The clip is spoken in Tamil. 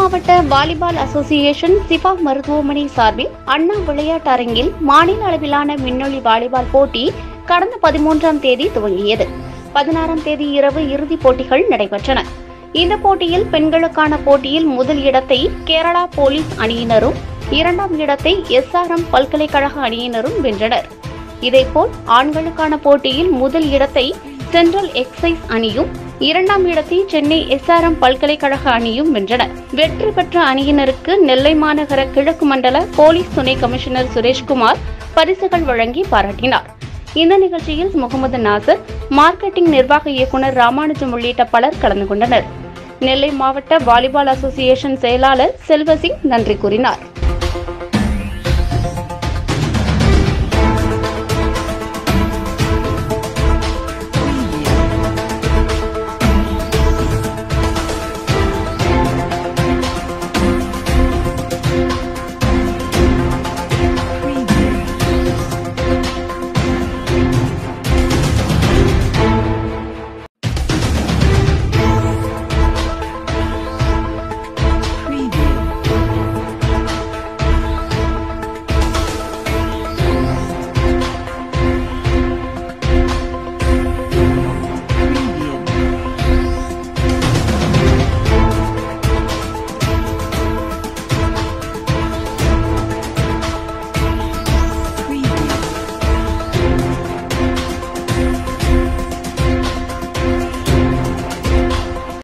மாவட்ட வாலிபால் அசோசியேஷன் சிபா மருத்துவமனை சார்பில் அண்ணா விளையாட்டரங்கில் மாநில அளவிலான விண்ணொலி வாலிபால் போட்டி கடந்த பதிமூன்றாம் தேதி துவங்கியது பதினாறாம் தேதி இரவு இறுதிப் போட்டிகள் நடைபெற்றன இந்த போட்டியில் பெண்களுக்கான போட்டியில் முதல் இடத்தை கேரளா போலீஸ் அணியினரும் இரண்டாம் இடத்தை எஸ்ஆர்எம் பல்கலைக்கழக அணியினரும் வென்றனர் இதேபோல் ஆண்களுக்கான போட்டியில் முதல் இடத்தை சென்ட்ரல் எக்ஸைஸ் அணியும் இரண்டாம் இடத்தை சென்னை எஸ்ஆர்எம் பல்கலைக்கழக அணியும் வென்றன வெற்றி பெற்ற அணியினருக்கு நெல்லை மாநகர கிழக்கு மண்டல போலீஸ் துணை கமிஷனர் சுரேஷ்குமார் பரிசுகள் வழங்கி பாராட்டினார் இந்த நிகழ்ச்சியில் முகமது நாசர் மார்க்கெட்டிங் நிர்வாக இயக்குநர் ராமானுஜம் உள்ளிட்ட பலர் கலந்து கொண்டனர் நெல்லை மாவட்ட வாலிபால் அசோசியேஷன் செயலாளர் செல்வசிங் நன்றி கூறினார்